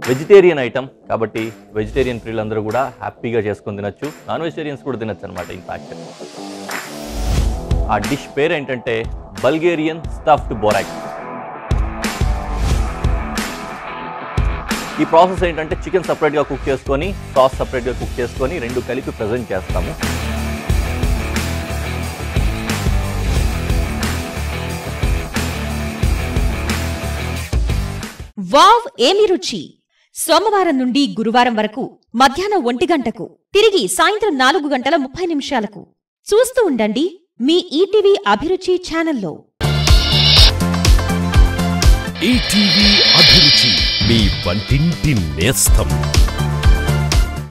vegetarian item కాబట్టి vegetarian ప్రియులందరూ కూడా హ్యాపీగా చేసుకొని తినొచ్చు నాన్ వెజిటేరియన్స్ కూడా తినొచ్చు అనమాట ఇన్ఫాక్ట్ ఆ డిష్ పేరు ఏంటంటే బల్గేరియన్ స్టఫ్డ్ బొరాక్ ఈ ప్రాసెస్ ఏంటంటే చికెన్ సపరేట్గా కుక్ చేసుకొని సాస్ సపరేట్గా కుక్ చేసుకొని రెండు కలిపి ప్రజెంట్ చేస్తాము వావ్ ఏమి రుచి సోమవారం నుండి గురువారం వరకు మధ్యాహ్నం ఒంటి గంటకు తిరిగి సాయంత్రం నాలుగు గంటల ముప్పై నిమిషాలకు చూస్తూ ఉండండి మీ ఈటీవీ అభిరుచి ఛానల్లో ఈటీవీ అభిరుచి మీ వంటింటి నేస్తం